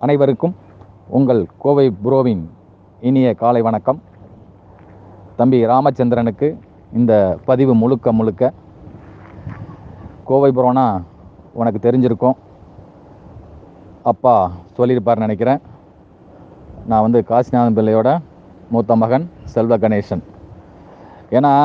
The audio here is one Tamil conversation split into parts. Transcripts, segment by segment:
அனைவருக்கும் உங்கள் கோவை புரோவின் இனிய காலை வணக்கம் தம்பி ராமச்சந்திரனுக்கு இந்த பதிவு முழுக்க முழுக்க கோவை புரோனா உனக்கு தெரிஞ்சிருக்கும் அப்பா சொல்லியிருப்பார்னு நினைக்கிறேன் நான் வந்து காசிநாதன் பிள்ளையோட மூத்த மகன் செல்வ கணேசன் ஏன்னா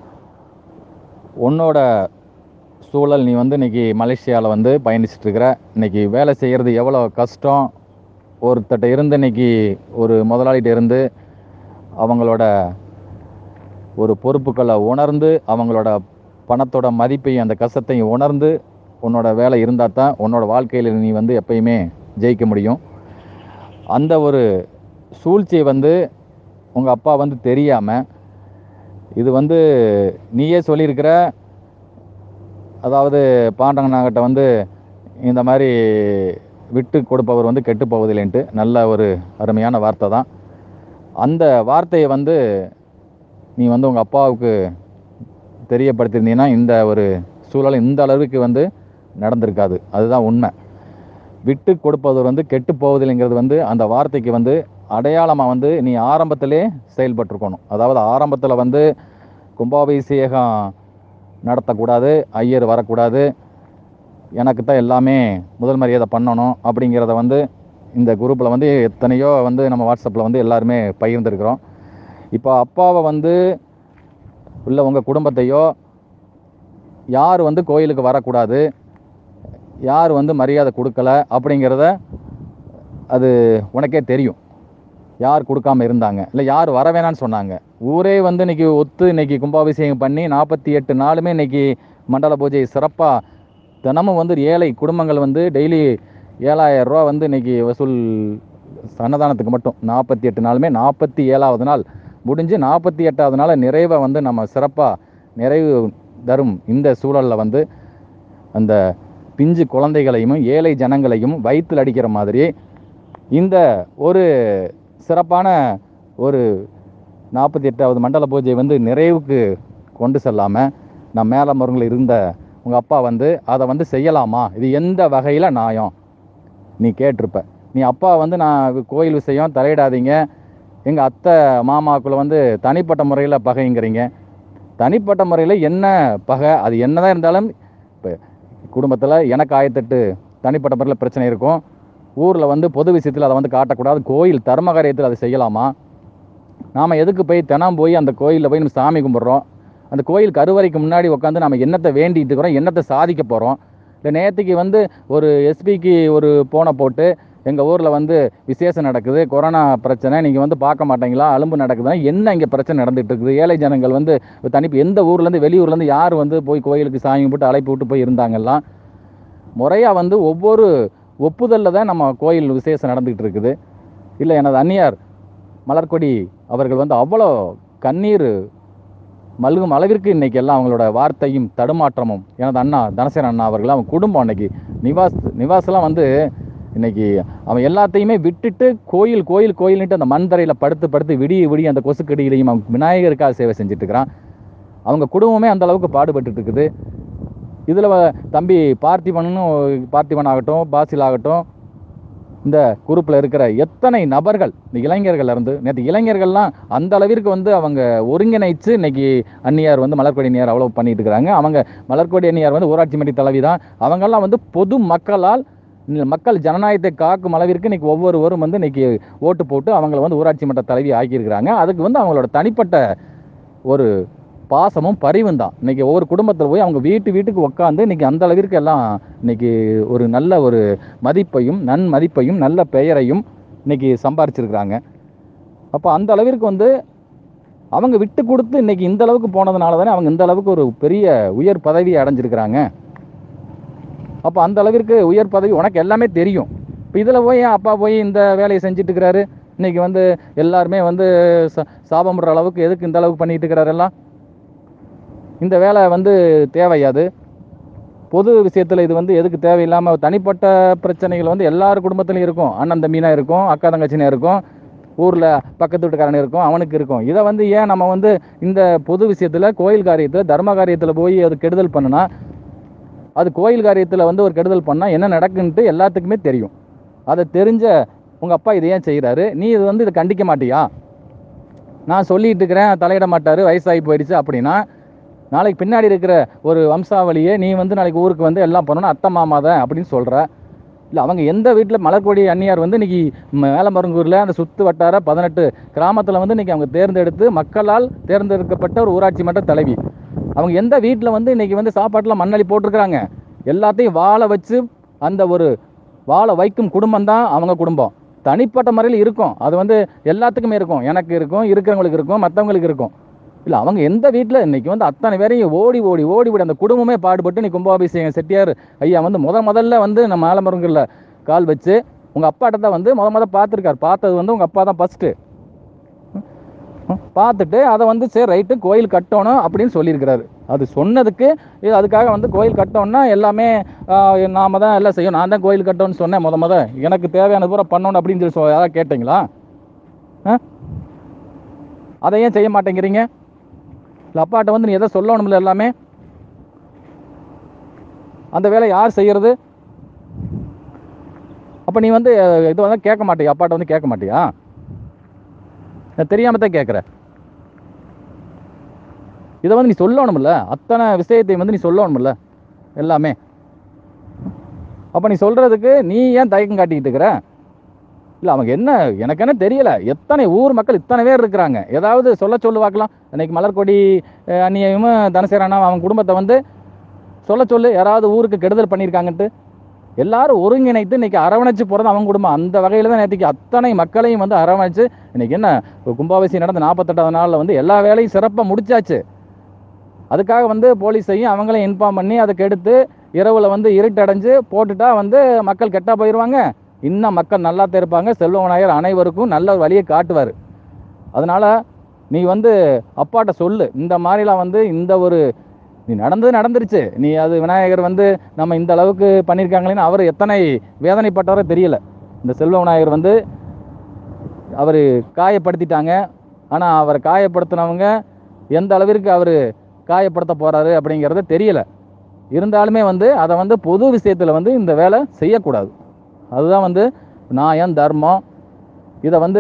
உன்னோட சூழல் நீ வந்து இன்னைக்கு மலேசியாவில் வந்து பயணிச்சுட்டு இருக்கிற இன்னைக்கு வேலை செய்கிறது எவ்வளோ கஷ்டம் ஒருத்தட்ட இருந்து இன்னைக்கு ஒரு முதலாளிகிட்ட இருந்து அவங்களோட ஒரு பொறுப்புகளை உணர்ந்து அவங்களோட பணத்தோட மதிப்பையும் அந்த கஷ்டத்தையும் உணர்ந்து உன்னோட வேலை இருந்தால் தான் உன்னோட வாழ்க்கையில் நீ வந்து எப்பயுமே ஜெயிக்க முடியும் அந்த ஒரு சூழ்ச்சியை வந்து உங்கள் அப்பா வந்து தெரியாமல் இது வந்து நீயே சொல்லியிருக்கிற அதாவது பாண்டங்கனாகிட்ட வந்து இந்த மாதிரி விட்டு கொடுப்பவர் வந்து கெட்டு போவதில்லைன்ட்டு நல்ல ஒரு அருமையான வார்த்தை தான் அந்த வார்த்தையை வந்து நீ வந்து உங்கள் அப்பாவுக்கு தெரியப்படுத்தியிருந்தீங்கன்னா இந்த ஒரு சூழல் இந்த அளவுக்கு வந்து நடந்திருக்காது அதுதான் உண்மை விட்டு கொடுப்பவர் வந்து கெட்டு போவதில்லைங்கிறது வந்து அந்த வார்த்தைக்கு வந்து அடையாளமாக வந்து நீ ஆரம்பத்திலே செயல்பட்டிருக்கணும் அதாவது ஆரம்பத்தில் வந்து கும்பாபிஷேகம் நடத்தக்கூடாது ஐயர் வரக்கூடாது எனக்கு தான் எல்லாமே முதல் மரியாதை பண்ணணும் அப்படிங்கிறத வந்து இந்த குரூப்பில் வந்து எத்தனையோ வந்து நம்ம வாட்ஸ்அப்பில் வந்து எல்லாருமே பகிர்ந்துருக்குறோம் இப்போ அப்பாவை வந்து இல்லை உங்கள் குடும்பத்தையோ யார் வந்து கோயிலுக்கு வரக்கூடாது யார் வந்து மரியாதை கொடுக்கல அப்படிங்கிறத அது உனக்கே தெரியும் யார் கொடுக்காம இருந்தாங்க இல்லை யார் வர வேணான்னு சொன்னாங்க ஊரே வந்து இன்னைக்கு ஒத்து இன்னைக்கு கும்பாபிஷேகம் பண்ணி நாற்பத்தி எட்டு நாளுமே இன்னைக்கு மண்டல பூஜை சிறப்பாக தினமும் வந்து ஏழை குடும்பங்கள் வந்து டெய்லி ஏழாயிரம் ரூபா வந்து இன்னைக்கு வசூல் அன்னதானத்துக்கு மட்டும் நாற்பத்தி எட்டு நாளுமே நாற்பத்தி ஏழாவது நாள் முடிஞ்சு நாற்பத்தி எட்டாவது நாள் நிறைவை வந்து நம்ம சிறப்பாக நிறைவு தரும் இந்த சூழலில் வந்து அந்த பிஞ்சு குழந்தைகளையும் ஏழை ஜனங்களையும் வயிற்றில் அடிக்கிற மாதிரி இந்த ஒரு சிறப்பான ஒரு நாற்பத்தி எட்டாவது மண்டல பூஜை வந்து நிறைவுக்கு கொண்டு செல்லாமல் நான் மேலே மருங்கில் இருந்த உங்கள் அப்பா வந்து அதை வந்து செய்யலாமா இது எந்த வகையில் நியாயம் நீ கேட்டிருப்ப நீ அப்பா வந்து நான் கோயில் விஷயம் தலையிடாதீங்க எங்கள் அத்தை மாமாக்குள்ள வந்து தனிப்பட்ட முறையில் பகைங்கிறீங்க தனிப்பட்ட முறையில் என்ன பகை அது என்னதான் இருந்தாலும் இப்போ குடும்பத்தில் எனக்கு ஆயத்தட்டு தனிப்பட்ட முறையில் பிரச்சனை இருக்கும் ஊரில் வந்து பொது விஷயத்தில் அதை வந்து காட்டக்கூடாது கோயில் தர்ம காரியத்தில் அதை செய்யலாமா நாம் எதுக்கு போய் தினம் போய் அந்த கோயிலில் போய் நம்ம சாமி கும்பிட்றோம் அந்த கோயில் கருவறைக்கு முன்னாடி உட்காந்து நம்ம என்னத்தை வேண்டிட்டு இருக்கிறோம் என்னத்தை சாதிக்க போகிறோம் இல்லை நேற்றுக்கு வந்து ஒரு எஸ்பிக்கு ஒரு போனை போட்டு எங்கள் ஊரில் வந்து விசேஷம் நடக்குது கொரோனா பிரச்சனை நீங்கள் வந்து பார்க்க மாட்டீங்களா அலும்பு நடக்குதுன்னா என்ன இங்கே பிரச்சனை நடந்துட்டு இருக்குது ஏழை ஜனங்கள் வந்து தனிப்பு எந்த ஊர்லேருந்து வெளியூர்லேருந்து யார் வந்து போய் கோயிலுக்கு சாமி போட்டு அழைப்பு விட்டு போய் இருந்தாங்கலாம் முறையாக வந்து ஒவ்வொரு ஒப்புதலில் தான் நம்ம கோயில் விசேஷம் நடந்துகிட்டு இருக்குது இல்லை எனது அந்நியார் மலர்கொடி அவர்கள் வந்து அவ்வளோ கண்ணீர் மல்கும் அளவிற்கு இன்னைக்கு எல்லாம் அவங்களோட வார்த்தையும் தடுமாற்றமும் எனது அண்ணா தனசேன அண்ணா அவர்கள் அவன் குடும்பம் அன்னைக்கு நிவாஸ் நிவாஸ்லாம் வந்து இன்னைக்கு அவன் எல்லாத்தையுமே விட்டுட்டு கோயில் கோயில் கோயில்னுட்டு அந்த மண் தரையில் படுத்து படுத்து விடிய விடிய அந்த கொசுக்கடியிலையும் அவன் விநாயகருக்காக சேவை செஞ்சுட்டு இருக்கிறான் அவங்க குடும்பமே அந்த அளவுக்கு பாடுபட்டு இருக்குது இதில் தம்பி பார்த்திபனும் பார்த்திபன் ஆகட்டும் பாசில் ஆகட்டும் இந்த குரூப்பில் இருக்கிற எத்தனை நபர்கள் இந்த இளைஞர்கள் இருந்து நேற்று இளைஞர்கள்லாம் அந்த அளவிற்கு வந்து அவங்க ஒருங்கிணைச்சு இன்னைக்கு அந்நியார் வந்து மலர்கொடி அந்நியார் அவ்வளோ பண்ணிட்டு இருக்கிறாங்க அவங்க மலர்கொடி அந்நியார் வந்து ஊராட்சி மன்ற தலைவி தான் அவங்கெல்லாம் வந்து பொது மக்களால் இந்த மக்கள் ஜனநாயகத்தை காக்கும் அளவிற்கு இன்னைக்கு ஒவ்வொருவரும் வந்து இன்னைக்கு ஓட்டு போட்டு அவங்கள வந்து ஊராட்சி மன்ற தலைவி ஆக்கியிருக்கிறாங்க அதுக்கு வந்து அவங்களோட தனிப்பட்ட ஒரு பாசமும் பரிவும் தான் இன்னைக்கு ஒவ்வொரு குடும்பத்தில் போய் அவங்க வீட்டு வீட்டுக்கு உட்காந்து இன்னைக்கு அந்த அளவிற்கு எல்லாம் இன்னைக்கு ஒரு நல்ல ஒரு மதிப்பையும் நன்மதிப்பையும் நல்ல பெயரையும் இன்னைக்கு சம்பாரிச்சிருக்கிறாங்க அப்போ அந்த அளவிற்கு வந்து அவங்க விட்டு கொடுத்து இன்னைக்கு இந்த அளவுக்கு போனதுனால தானே அவங்க இந்த அளவுக்கு ஒரு பெரிய உயர் பதவியை அடைஞ்சிருக்கிறாங்க அப்போ அந்த அளவிற்கு உயர் பதவி உனக்கு எல்லாமே தெரியும் இப்போ இதில் போய் ஏன் அப்பா போய் இந்த வேலையை செஞ்சுட்டு இருக்கிறாரு இன்னைக்கு வந்து எல்லாருமே வந்து ச- சாபமிடுற அளவுக்கு எதுக்கு இந்த அளவுக்கு பண்ணிட்டு இருக்கிறாரு எல்லாம் இந்த வேலை வந்து தேவையாது பொது விஷயத்தில் இது வந்து எதுக்கு தேவையில்லாமல் தனிப்பட்ட பிரச்சனைகள் வந்து எல்லார் குடும்பத்துலையும் இருக்கும் அண்ணன் தம்பினா இருக்கும் அக்கா தங்கச்சினா இருக்கும் ஊரில் பக்கத்து வீட்டுக்காரன் இருக்கும் அவனுக்கு இருக்கும் இதை வந்து ஏன் நம்ம வந்து இந்த பொது விஷயத்தில் கோயில் காரியத்தில் தர்ம காரியத்தில் போய் அது கெடுதல் பண்ணுனா அது கோயில் காரியத்தில் வந்து ஒரு கெடுதல் பண்ணால் என்ன நடக்குன்ட்டு எல்லாத்துக்குமே தெரியும் அதை தெரிஞ்ச உங்கள் அப்பா இதை ஏன் செய்கிறாரு நீ இது வந்து இதை கண்டிக்க மாட்டியா நான் சொல்லிட்டு இருக்கிறேன் தலையிட மாட்டார் வயசாகி போயிடுச்சு அப்படின்னா நாளைக்கு பின்னாடி இருக்கிற ஒரு வம்சாவளியே நீ வந்து நாளைக்கு ஊருக்கு வந்து எல்லாம் பண்ணணும் அத்தை மாமா தான் அப்படின்னு சொல்கிற இல்லை அவங்க எந்த வீட்டில் மலர்கொடி அந்நியார் வந்து இன்னைக்கு மேலமருங்கூரில் அந்த சுற்று வட்டார பதினெட்டு கிராமத்தில் வந்து இன்னைக்கு அவங்க தேர்ந்தெடுத்து மக்களால் தேர்ந்தெடுக்கப்பட்ட ஒரு ஊராட்சி மன்ற தலைவி அவங்க எந்த வீட்டில் வந்து இன்னைக்கு வந்து சாப்பாட்டில் மண்ணளி போட்டிருக்கிறாங்க எல்லாத்தையும் வாழ வச்சு அந்த ஒரு வாழ வைக்கும் குடும்பம் தான் அவங்க குடும்பம் தனிப்பட்ட முறையில் இருக்கும் அது வந்து எல்லாத்துக்குமே இருக்கும் எனக்கு இருக்கும் இருக்கிறவங்களுக்கு இருக்கும் மற்றவங்களுக்கு இருக்கும் இல்லை அவங்க எந்த வீட்டில் இன்னைக்கு வந்து அத்தனை பேரையும் ஓடி ஓடி ஓடி ஓடி அந்த குடும்பமே பாடுபட்டு நீ கும்பாபிஷேகம் செட்டியார் ஐயா வந்து முத முதல்ல வந்து நம்ம ஆலமரங்களில் கால் வச்சு உங்கள் அப்பாட்ட தான் வந்து முத முத பார்த்துருக்காரு பார்த்தது வந்து உங்கள் அப்பா தான் ஃபஸ்ட்டு பார்த்துட்டு அதை வந்து சரி ரைட்டு கோயில் கட்டணும் அப்படின்னு சொல்லியிருக்கிறாரு அது சொன்னதுக்கு இது அதுக்காக வந்து கோயில் கட்டணும்னா எல்லாமே ஆஹ், நாம தான் எல்லாம் செய்யும் நான் தான் கோயில் கட்டணும்னு சொன்னேன் முத முத எனக்கு தேவையான பூரா பண்ணணும் அப்படின்னு சொல்லி சொ- யாராவது கேட்டிங்களா ஆ? அதை ஏன் செய்ய மாட்டேங்கிறீங்க இல்லை அப்பாட்ட வந்து நீ எதை சொல்லணும்ல எல்லாமே அந்த வேலை யார் செய்யறது அப்போ நீ வந்து அஹ், இது வந்து கேட்க மாட்டியா அப்பாட்ட வந்து கேட்க மாட்டியா நான் தெரியாம தான் கேட்குறேன் இதை வந்து நீ சொல்லணும்ல அத்தனை விஷயத்தையும் வந்து நீ சொல்லணும்ல எல்லாமே அப்போ நீ சொல்றதுக்கு நீ ஏன் தயக்கம் காட்டிக்கிட்டு இருக்கிற இல்லை அவங்க என்ன எனக்கு என்ன தெரியல எத்தனை ஊர் மக்கள் இத்தனை பேர் இருக்கிறாங்க ஏதாவது சொல்ல சொல்லு பார்க்கலாம் இன்னைக்கு மலர்கொடி அஹ், அந்நியமும் தனசேரனா அவன் குடும்பத்தை வந்து சொல்ல சொல்லு யாராவது ஊருக்கு கெடுதல் பண்ணியிருக்காங்கன்ட்டு எல்லாரும் ஒருங்கிணைத்து இன்னைக்கு அரவணைச்சு போகிறது அவன் குடும்பம் அந்த வகையில் தான் நேற்றுக்கு அத்தனை மக்களையும் வந்து அரவணைச்சு இன்னைக்கு என்ன கும்பாபிஷேகம் நடந்த நாற்பத்தெட்டாவது நாளில் வந்து எல்லா வேலையும் சிறப்பாக முடிச்சாச்சு அதுக்காக வந்து போலீஸையும் அவங்களையும் இன்ஃபார்ம் பண்ணி அதை கெடுத்து இரவில் வந்து இருட்டடைஞ்சு போட்டுட்டா வந்து மக்கள் கெட்டா போயிடுவாங்க இன்னும் மக்கள் நல்லா தான் இருப்பாங்க செல்வநாயகர் அனைவருக்கும் நல்ல ஒரு வழியை காட்டுவார் அதனால நீ வந்து அப்பாட்ட சொல்லு இந்த மாதிரிலாம் வந்து இந்த ஒரு நீ நடந்தது நடந்துருச்சு நீ அது விநாயகர் வந்து நம்ம இந்த அளவுக்கு பண்ணியிருக்காங்களேன்னு அவர் எத்தனை வேதனைப்பட்டவரோ தெரியல இந்த செல்வ விநாயகர் வந்து அவர் காயப்படுத்திட்டாங்க ஆனால் அவரை காயப்படுத்தினவங்க எந்த அளவிற்கு அவர் காயப்படுத்த போறாரு அப்படிங்கிறது தெரியல இருந்தாலுமே வந்து அதை வந்து பொது விஷயத்தில் வந்து இந்த வேலை செய்யக்கூடாது அதுதான் வந்து நியாயம் தர்மம் இதை வந்து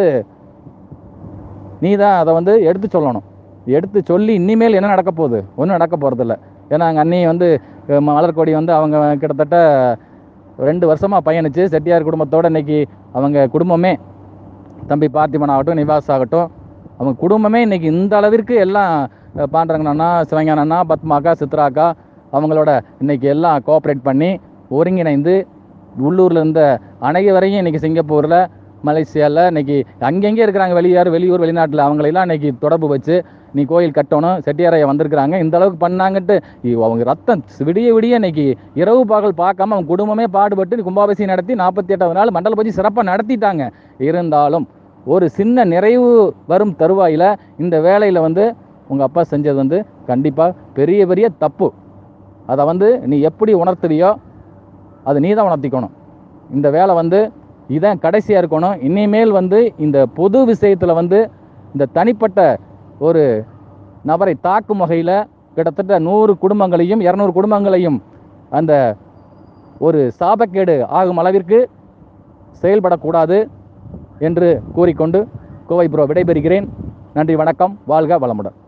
நீ தான் அதை வந்து எடுத்து சொல்லணும் எடுத்து சொல்லி இனிமேல் என்ன நடக்க போகுது ஒன்றும் நடக்க போகிறதில்ல ஏன்னா அங்கே அண்ணி வந்து அஹ், மலர்கொடி வந்து அவங்க கிட்டத்தட்ட ரெண்டு வருஷமாக பயணிச்சு செட்டியார் குடும்பத்தோட இன்னைக்கு அவங்க குடும்பமே தம்பி பார்த்திபன் ஆகட்டும் நிவாஸ் ஆகட்டும் அவங்க குடும்பமே இன்னைக்கு இந்த அளவிற்கு எல்லாம் அஹ், பாண்டரங்கன் அண்ணா சிவஞான அண்ணா பத்மாக்கா சித்ராக்கா அவங்களோட இன்னைக்கு எல்லாம் கோஆப்ரேட் பண்ணி ஒருங்கிணைந்து உள்ளூரில் இருந்த அனைவரையும் இன்னைக்கு சிங்கப்பூரில் மலேசியாவில் இன்னைக்கு அங்கங்கே இருக்கிறாங்க வெளியார் வெளியூர் வெளிநாட்டில் அவங்களெல்லாம் இன்னைக்கு தொடர்பு வச்சு நீ கோயில் கட்டணும் செட்டியாரையா வந்திருக்கிறாங்க இந்த அளவுக்கு பண்ணாங்கன்ட்டு இ- அவங்க ரத்தம் விடிய விடிய இன்னைக்கு இரவு பகல் பார்க்காம அவங்க குடும்பமே பாடுபட்டு கும்பாபிஷேகம் நடத்தி நாற்பத்தி எட்டாவது நாள் மண்டல பூஜை சிறப்பாக நடத்திட்டாங்க இருந்தாலும் ஒரு சின்ன நிறைவு வரும் தருவாயில் இந்த வேலையில் வந்து உங்கள் அப்பா செஞ்சது வந்து கண்டிப்பாக பெரிய பெரிய தப்பு அதை வந்து நீ எப்படி உணர்த்துறியோ அது நீ தான் உணர்த்திக்கணும் இந்த வேலை வந்து இதான் கடைசியாக இருக்கணும் இனிமேல் வந்து இந்த பொது விஷயத்தில் வந்து இந்த தனிப்பட்ட ஒரு நபரை தாக்கும் வகையில் கிட்டத்தட்ட நூறு குடும்பங்களையும் இரநூறு குடும்பங்களையும் அந்த ஒரு சாபக்கேடு ஆகும் அளவிற்கு செயல்படக்கூடாது என்று கூறிக்கொண்டு கோவை ப்ரோ விடைபெறுகிறேன் நன்றி வணக்கம் வாழ்க வளமுடன்